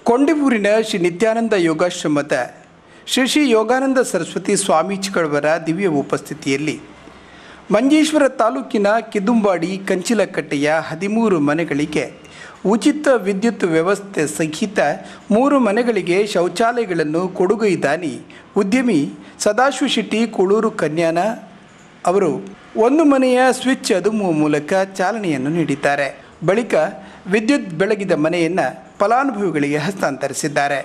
ಕೊಂಡವೂರಿನ ಶ್ರೀ ನಿತ್ಯಾನಂದ ಯೋಗಾಶ್ರಮದ ಶ್ರೀ ಶ್ರೀ ಯೋಗಾನಂದ ಸರಸ್ವತಿ ಸ್ವಾಮೀಜಿಗಳವರ ದಿವ್ಯ ಉಪಸ್ಥಿತಿಯಲ್ಲಿ ಮಂಜೇಶ್ವರ ತಾಲೂಕಿನ ಕಿದುಂಬಾಡಿ ಕಂಚಿಲಕಟ್ಟೆಯ ಹದಿಮೂರು ಮನೆಗಳಿಗೆ ಉಚಿತ ವಿದ್ಯುತ್ ವ್ಯವಸ್ಥೆ ಸಹಿತ ಮೂರು ಮನೆಗಳಿಗೆ ಶೌಚಾಲಯಗಳನ್ನು ಕೊಡುಗೈದಾನಿ ಉದ್ಯಮಿ ಸದಾಶಿವ ಶೆಟ್ಟಿ ಕುಳೂರು ಕನ್ಯಾನ ಅವರು ಒಂದು ಮನೆಯ ಸ್ವಿಚ್ ಅದುಮುವ ಮೂಲಕ ಚಾಲನೆಯನ್ನು ನೀಡಿದ್ದಾರೆ ಬಳಿಕ ವಿದ್ಯುತ್ ಬೆಳಗಿದ ಮನೆಯನ್ನು ಫಲಾನುಭವಿಗಳಿಗೆ ಹಸ್ತಾಂತರಿಸಿದ್ದಾರೆ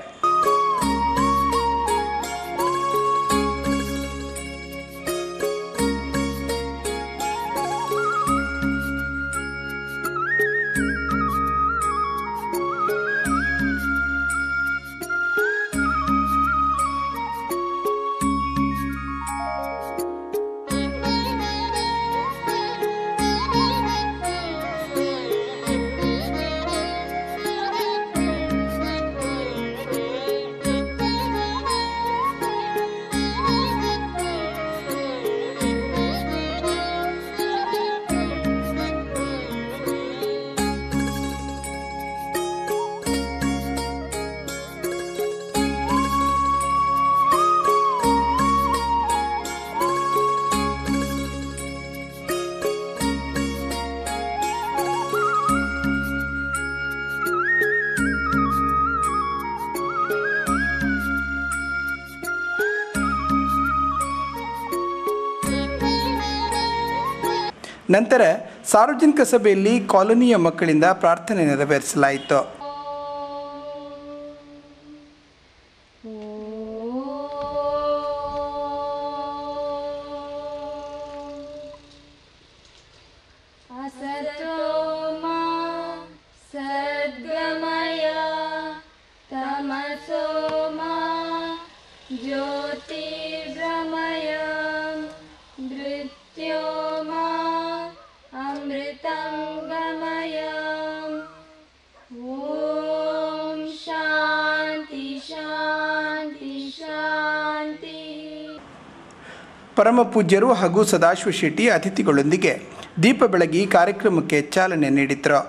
ನಂತರ ಸಾರ್ವಜನಿಕ ಸಭೆಯಲ್ಲಿ ಕಾಲೋನಿಯ ಮಕ್ಕಳಿಂದ ಪ್ರಾರ್ಥನೆ ನೆರವೇರಿಸಲಾಯಿತು असतो मा सद्गमय तमसो मा ज्योतिर्गमय मृत्यो मा अमृतं गमय ॐ शान्ति शान्ति शान्तिः ಪರಮ ಪೂಜ್ಯರು ಹಾಗೂ ಸದಾಶಿವ ಶೆಟ್ಟಿ ಅತಿಥಿಗಳೊಂದಿಗೆ ದೀಪ ಬೆಳಗಿ ಕಾರ್ಯಕ್ರಮಕ್ಕೆ ಚಾಲನೆ ನೀಡಿದರು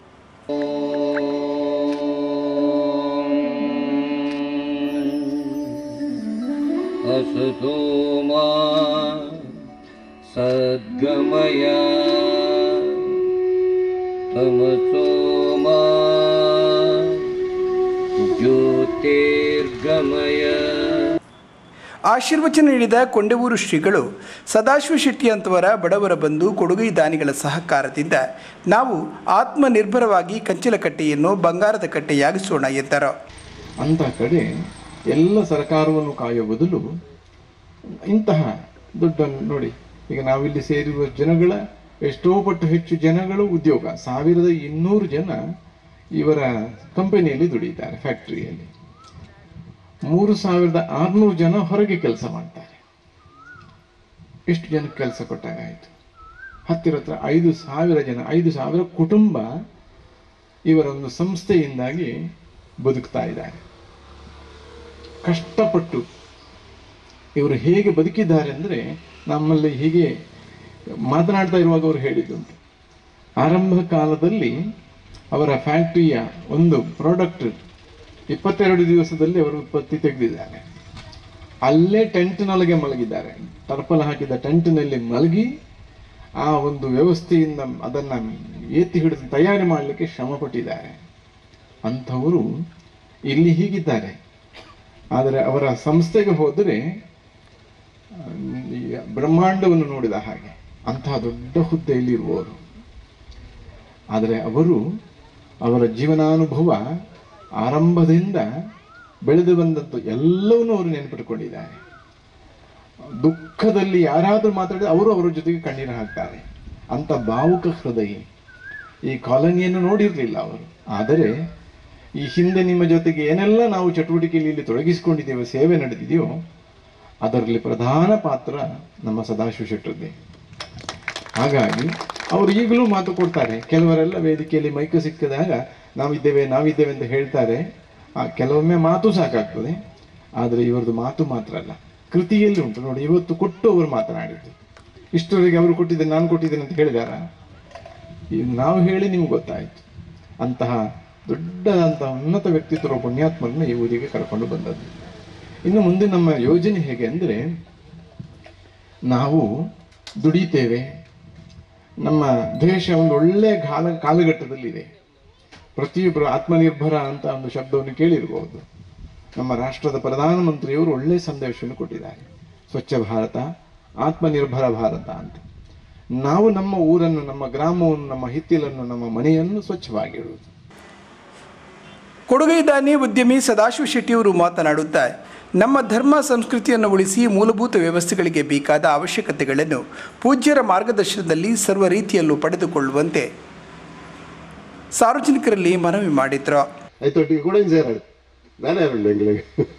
असतो मा सद्गमय तमसो मा ज्योतिर्गमय ಆಶೀರ್ವಚನ ನೀಡಿದ ಕೊಂಡವೂರು ಶ್ರೀಗಳು ಸದಾಶಿವ ಶೆಟ್ಟಿ ಅಂತವರ ಬಡವರ ಬಂಧು ಕೊಡುಗೈ ದಾನಿಗಳ ಸಹಕಾರದಿಂದ ನಾವು ಆತ್ಮನಿರ್ಭರವಾಗಿ ಕಂಚಿಲಕಟ್ಟೆಯನ್ನು ಬಂಗಾರದ ಕಟ್ಟೆಯಾಗಿಸೋಣ ಎಂದರು ಅಂತಹ ಕಡೆ ಎಲ್ಲ ಸರ್ಕಾರವನ್ನು ಕಾಯುವ ಬದಲು ಇಂತಹ ದುಡ್ಡನ್ನು ನೋಡಿ ಈಗ ನಾವಿಲ್ಲಿ ಸೇರಿರುವ ಜನಗಳ ಎಷ್ಟೋ ಪಟ್ಟು ಹೆಚ್ಚು ಜನಗಳು ಉದ್ಯೋಗ ಸಾವಿರದ ಇನ್ನೂರು ಜನ ಇವರ ಕಂಪನಿಯಲ್ಲಿ ದುಡಿತಾರೆ ಫ್ಯಾಕ್ಟರಿಯಲ್ಲಿ ಮೂರು ಸಾವಿರದ ಆರುನೂರು ಜನ ಹೊರಗೆ ಕೆಲಸ ಮಾಡ್ತಾರೆ ಎಷ್ಟು ಜನಕ್ಕೆ ಕೆಲಸ ಕೊಟ್ಟಾಗ ಆಯಿತು ಹತ್ತಿರ ಹತ್ರ ಐದು ಸಾವಿರ ಜನ ಐದು ಸಾವಿರ ಕುಟುಂಬ ಇವರ ಒಂದು ಸಂಸ್ಥೆಯಿಂದಾಗಿ ಬದುಕ್ತಾ ಇದ್ದಾರೆ ಕಷ್ಟಪಟ್ಟು ಇವರು ಹೇಗೆ ಬದುಕಿದ್ದಾರೆ ಅಂದರೆ ನಮ್ಮಲ್ಲಿ ಹೀಗೆ ಮಾತನಾಡ್ತಾ ಇರುವಾಗ ಅವರು ಹೇಳಿದ್ದುಂಟು ಆರಂಭ ಕಾಲದಲ್ಲಿ ಅವರ ಫ್ಯಾಕ್ಟರಿಯ ಒಂದು ಪ್ರಾಡಕ್ಟ್ ಇಪ್ಪತ್ತೆರಡು ದಿವಸದಲ್ಲಿ ಅವರು ಉತ್ಪತ್ತಿ ತೆಗೆದಿದ್ದಾರೆ ಅಲ್ಲೇ ಟೆಂಟ್ನೊಳಗೆ ಮಲಗಿದ್ದಾರೆ ಟರ್ಪಲ್ ಹಾಕಿದ ಟೆಂಟ್ನಲ್ಲಿ ಮಲಗಿ ಆ ಒಂದು ವ್ಯವಸ್ಥೆಯಿಂದ ಅದನ್ನು ಎತ್ತಿ ಹಿಡಿದು ತಯಾರಿ ಮಾಡಲಿಕ್ಕೆ ಶ್ರಮ ಪಟ್ಟಿದ್ದಾರೆ ಅಂಥವರು ಇಲ್ಲಿ ಹೀಗಿದ್ದಾರೆ ಆದರೆ ಅವರ ಸಂಸ್ಥೆಗೆ ಹೋದರೆ ಆ, ಈ ಬ್ರಹ್ಮಾಂಡವನ್ನು ನೋಡಿದ ಹಾಗೆ ಅಂತಹ ದೊಡ್ಡ ಹುದ್ದೆಯಲ್ಲಿ ಇರುವವರು ಆದರೆ ಅವರು ಅವರ ಜೀವನಾನುಭವ ಆರಂಭದಿಂದ ಬೆಳೆದು ಬಂದದ್ದು ಎಲ್ಲವನ್ನೂ ಅವರು ನೆನಪಿಟ್ಟುಕೊಂಡಿದ್ದಾರೆ ದುಃಖದಲ್ಲಿ ಯಾರಾದರೂ ಮಾತಾಡಿದ್ರೆ ಅವರು ಅವರ ಜೊತೆಗೆ ಕಣ್ಣೀರು ಹಾಕ್ತಾರೆ ಅಂತ ಭಾವುಕ ಹೃದಯ ಈ ಕಾಲೋನಿಯನ್ನು ನೋಡಿರಲಿಲ್ಲ ಅವರು ಆದರೆ ಈ ಹಿಂದೆ ನಿಮ್ಮ ಜೊತೆಗೆ ಏನೆಲ್ಲ ನಾವು ಚಟುವಟಿಕೆಯಲ್ಲಿ ಇಲ್ಲಿ ತೊಡಗಿಸಿಕೊಂಡಿದ್ದೇವೆ ಸೇವೆ ನಡೆದಿದೆಯೋ ಅದರಲ್ಲಿ ಪ್ರಧಾನ ಪಾತ್ರ ನಮ್ಮ ಸದಾಶಿವ ಶೆಟ್ಟರದ್ದೇ ಹಾಗಾಗಿ ಅವರು ಈಗಲೂ ಮಾತು ಕೊಡ್ತಾರೆ ಕೆಲವರೆಲ್ಲ ವೇದಿಕೆಯಲ್ಲಿ ಮೈಕು ಸಿಕ್ಕಿದಾಗ ನಾವಿದ್ದೇವೆ ನಾವಿದ್ದೇವೆ ಅಂತ ಹೇಳ್ತಾರೆ ಆ ಕೆಲವೊಮ್ಮೆ ಮಾತು ಸಾಕಾಗ್ತದೆ ಆದರೆ ಇವರದು ಮಾತು ಮಾತ್ರ ಅಲ್ಲ ಕೃತಿಯಲ್ಲಿ ಉಂಟು ನೋಡಿ ಇವತ್ತು ಕೊಟ್ಟು ಅವರು ಮಾತನಾಡಿದ್ದು ಇಷ್ಟರವರೆಗೆ ಅವರು ಕೊಟ್ಟಿದ್ದೇನೆ ನಾನು ಕೊಟ್ಟಿದ್ದೇನೆ ಅಂತ ಹೇಳಿದಾರ ಈಗ ನಾವು ಹೇಳಿ ನಿಮ್ಗೆ ಗೊತ್ತಾಯ್ತು ಅಂತಹ ದೊಡ್ಡದಂಥ ಉನ್ನತ ವ್ಯಕ್ತಿತ್ವ ಪುಣ್ಯಾತ್ಮರನ್ನ ಈ ಊರಿಗೆ ಕರ್ಕೊಂಡು ಬಂದದ್ದು ಇನ್ನು ಮುಂದೆ ನಮ್ಮ ಯೋಜನೆ ಹೇಗೆ ಅಂದರೆ ನಾವು ದುಡಿತೇವೆ ನಮ್ಮ ದೇಶ ಒಂದು ಒಳ್ಳೆ ಕಾಲ ಕಾಲಘಟ್ಟದಲ್ಲಿದೆ ಪ್ರತಿಯೊಬ್ಬರು ಆತ್ಮನಿರ್ಭರ ಅಂತ ಒಂದು ಶಬ್ದವನ್ನು ಕೇಳಿರಬಹುದು ನಮ್ಮ ರಾಷ್ಟ್ರದ ಪ್ರಧಾನಮಂತ್ರಿಯವರು ಒಳ್ಳೆ ಸಂದೇಶವನ್ನು ಕೊಟ್ಟಿದ್ದಾರೆ ಸ್ವಚ್ಛ ಭಾರತ ಆತ್ಮನಿರ್ಭರ ಭಾರತ ಅಂತ ನಾವು ನಮ್ಮ ಊರನ್ನು ನಮ್ಮ ಗ್ರಾಮವನ್ನು ನಮ್ಮ ಹಿತ್ತಿಲನ್ನು ನಮ್ಮ ಮನೆಯನ್ನು ಸ್ವಚ್ಛವಾಗಿಡುವುದು ಕೊಡುಗೈ ದಾನಿ ಉದ್ಯಮಿ ಸದಾಶಿವ ಶೆಟ್ಟಿಯವರು ಮಾತನಾಡುತ್ತಾ ನಮ್ಮ ಧರ್ಮ ಸಂಸ್ಕೃತಿಯನ್ನು ಉಳಿಸಿ ಮೂಲಭೂತ ವ್ಯವಸ್ಥೆಗಳಿಗೆ ಬೇಕಾದ ಅವಶ್ಯಕತೆಗಳನ್ನು ಪೂಜ್ಯರ ಮಾರ್ಗದರ್ಶನದಲ್ಲಿ ಸರ್ವ ರೀತಿಯಲ್ಲೂ ಪಡೆದುಕೊಳ್ಳುವಂತೆ ಸಾರ್ವಜನಿಕರಲ್ಲಿ ಮನವಿ ಮಾಡಿದ್ರು ಐತೊಟ್ಟಿಗೆ ಕೂಡ ಹಿಂಗೆ ಸೇರಾడు ಬೇರೆ ಯಾರುಂಡು ಎಂಗ್ಲಿಗೆ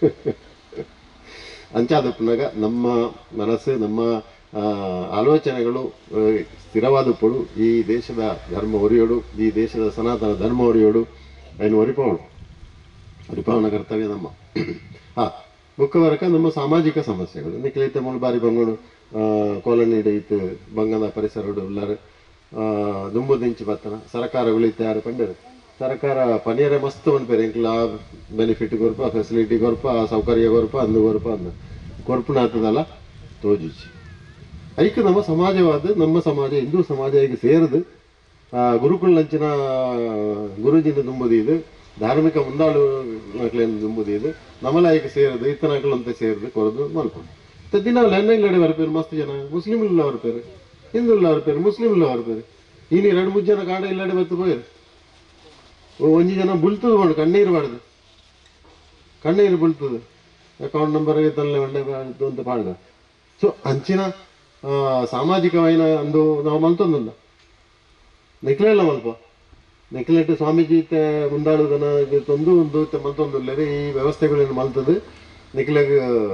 ಅಂಚಾದಪ್ಪನಾಗ ನಮ್ಮ ಮನಸ್ಸು ನಮ್ಮ ಆ, ಆಲೋಚನೆಗಳು ಆ, ಸ್ಥಿರವಾದಪ್ಪಡು ಈ ದೇಶದ ಧರ್ಮ ಒರಿಯೋಡು ಈ ದೇಶದ ಸನಾತನ ಧರ್ಮ ಒರಿಯೋಡು ಅಯ್ನು ಒರಿಪವಳು ಒರಿಪವನ ಕರ್ತವ್ಯ ನಮ್ಮ ಹಾ ಬುಕ್ಕವರಕ ನಮ್ಮ ಸಾಮಾಜಿಕ ಸಮಸ್ಯೆಗಳು ನಿಖಿಲಿತ ಮುಳ್ಬಾರಿ ಬಂಗೋಡು ಕೋಲನಿ ಇತ್ತು ಬಂಗದ ಪರಿಸರಡು ಎಲ್ಲರೂ ದುಂಬುದಿಂಚಿ ಬತ್ತನ ಸರ್ಕಾರ ಉಳಿತ ಯಾರು ಪಂಡರು ಸರ್ಕಾರ ಪನಿಯರೆ ಮಸ್ತ್ ಪನ್ಪೇರು ಇಂಕ್ಲ ಬೆನಿಫಿಟ್ ಕೊರ್ಪ ಫೆಸಿಲಿಟಿ ಕೊರ್ಪ ಸೌಕರ್ಯ ಕೊರ್ಪ ಅಂದು ಕೊರ್ಪ ಅಂದ ಕೊರ್ಪುನ ಆಗ್ತದಲ್ಲ ತೋಜಿಸಿ ಐಕ್ ನಮ್ಮ ಸಮಾಜವಾದ ನಮ್ಮ ಸಮಾಜ ಹಿಂದೂ ಸಮಾಜ ಈಗ ಸೇರಿದು ಗುರುಕುಲಂಚಿನ ಗುರುಜಿನ ದುಂಬುದಿ ಇದು ಧಾರ್ಮಿಕ ಮುಂದಾಳು ನಕಲೇನು ದುಂಬುದಿ ಇದು ನಮ್ಮಲ ಈಗ ಸೇರಿದು ಇತ್ತನಕಲಂತೆ ಸೇರಿದು ಕೊರದು ಮಲ್ಕೊಂಡು ದಿನ ಎನ್ನ ಇಲ್ಲಡೆ ಬರ್ಪೇರು ಮಸ್ತ್ ಜನ ಮುಸ್ಲಿಂ ಇಲ್ಲ ಅವ್ರ ಪೇರು ಹಿಂದೂ ಇಲ್ಲ ಅವ್ರ ಪೇರು ಮುಸ್ಲಿಂ ಇಲ್ಲ ಅವ್ರ ಪೇರು ಇನ್ನು ಎರಡು ಮೂರು ಜನ ಕಾಡ ಇಲ್ಲಡೆ ಬತ್ತು ಪೋಯರು ಒಂಜಿ ಜನ ಬುಲ್ತದ ಮಾಡು ಕಣ್ಣೀರು ಮಾಡುದು ಕಣ್ಣೀರು ಬೀಳ್ತದೆ ಅಕೌಂಟ್ ನಂಬರ್ ತಲೆ ಒಳ್ಳೆ ಅಂತ ಪಾಡ್ದ ಸೊ ಅಂಚಿನ ಆ, ಸಾಮಾಜಿಕವಾಯಿನ ಅಂದು ನಾವು ಮಲ್ತೊಂದಲ್ಲ ನೆಕ್ಲೆಲ್ಲ ಮಲ್ಪ ನೆಕ್ಲೆಟ್ ಸ್ವಾಮೀಜಿ ಇತ್ತೆ ಮುಂದಾಳುದನ ತಂದು ಒಂದು ಇತ್ತೆ ಮಲ್ತೊಂದುಲ್ಲದೆ ಈ ವ್ಯವಸ್ಥೆಗಳನ್ನು ಮಲ್ತದು ನೆಕ್ಲೆಗ್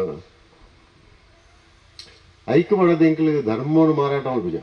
ಐಕ್ಯ ಮಾಡೋದು ಎಂಕ್ಲಿಗೆ ಧರ್ಮವನ್ನು ಮಾರಾಟ ಮಾಡ್ಬುಜ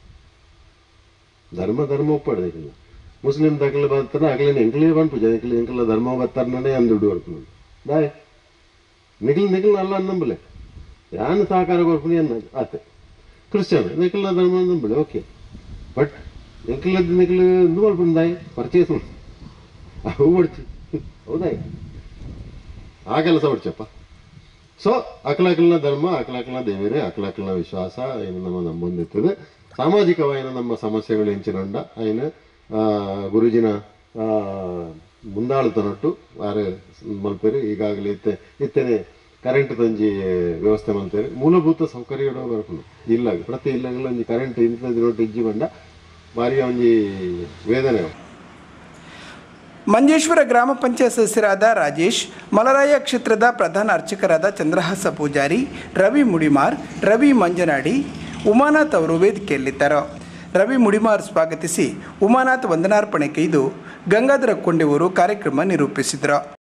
ಧರ್ಮ ಧರ್ಮ ಒಪ್ಪಾడు ಎಂಕ್ಲಿಗೆ ಮುಸ್ಲಿಂ ದಕ್ಕಲು ಬರ್ತಾರೆ ಅಗಲೇನು ಎಂಕ್ಲಿಗೆ ಬಂದ್ಪುಜ ಎಂಕ್ಲಿ ಎಂಕ್ಲ ಧರ್ಮ ಬರ್ತಾರನೇ ಅಂದುಡು ಹೊರ್ಕೊಂಡು ದಾಯ್ ನಿಖಿಲ್ ನಿಖಿಲ್ ಅಲ್ಲ ನಂಬಲೆ ಯಾನು ಸಹಕಾರ ಕೊಡ್ತೀನಿ ಅನ್ನ ಆತೆ ಕ್ರಿಶ್ಚಿಯನ್ ನಿಖಿಲ್ ಧರ್ಮ ನಂಬಲೆ ಓಕೆ ಬಟ್ ನಿಖಿಲ್ ನಿಖಿಲ್ ಎಂದು ಮಾಡ್ಕೊಂಡು ದಾಯ್ ಪರ್ಚೇಸ್ ಮಾಡಿ ಅವು ಮಾಡ್ತಿ ಹೌದಾಯ್ ಆ ಕೆಲಸ ಮಾಡ್ಚಪ್ಪ ಸೊ ಅಕಲಕಲ್ನ ಧರ್ಮ ಅಕಲಕಲ್ನ ದೇವರೇ ಅಕಲಕಲ್ನ ವಿಶ್ವಾಸ ಏನು ನಮ್ಮ ನಂಬೊಂದಿರ್ತದೆ ಸಾಮಾಜಿಕವಾಯಿನ ನಮ್ಮ ಸಮಸ್ಯೆಗಳು ಹೆಂಚಿನೊಂಡ ಅಯ್ನ ಆ, ಗುರುಜಿನ ಆ, ಮುಂದಾಳುತನೊಟ್ಟು ಆರು ಮಲ್ಪೇರು ಈಗಾಗಲೇ ಇತ್ತೆ ಇತ್ತನೆ ಕರೆಂಟ್ ತಂಜಿ ವ್ಯವಸ್ಥೆ ಮಲ್ಪೇರು ಮೂಲಭೂತ ಸೌಕರ್ಯಗಳು ಬರ್ಕೊಂಡು ಇಲ್ಲ ಪ್ರತಿ ಇಲ್ಲಗಳ ಒಂಜಿ ಕರೆಂಟ್ ಇಂಥ ದಿನೊಟ್ಟು ಇಜ್ಜಿ ಬಂಡ ಭಾರಿ ಒಂಜಿ ವೇದನೆ ಅವು. ಮಂಜೇಶ್ವರ ಗ್ರಾಮ ಪಂಚಾಯತ್ ಸದಸ್ಯರಾದ ರಾಜೇಶ್ ಮಲರಾಯ ಕ್ಷೇತ್ರದ ಪ್ರಧಾನ ಅರ್ಚಕರಾದ ಚಂದ್ರಹಾಸ ಪೂಜಾರಿ ರವಿ ಮುಡಿಮಾರ್ ರವಿ ಮಂಜನಾಡಿ ಉಮಾನಾಥ್ ಅವರು ವೇದಿಕೆಯಲ್ಲಿದ್ದರು ರವಿ ಮುಡಿಮಾರ್ ಸ್ವಾಗತಿಸಿ ಉಮಾನಾಥ್ ವಂದನಾರ್ಪಣೆ ಕೈದು ಗಂಗಾಧರ ಕೊಂಡೆಯವರು ಕಾರ್ಯಕ್ರಮ ನಿರೂಪಿಸಿದರು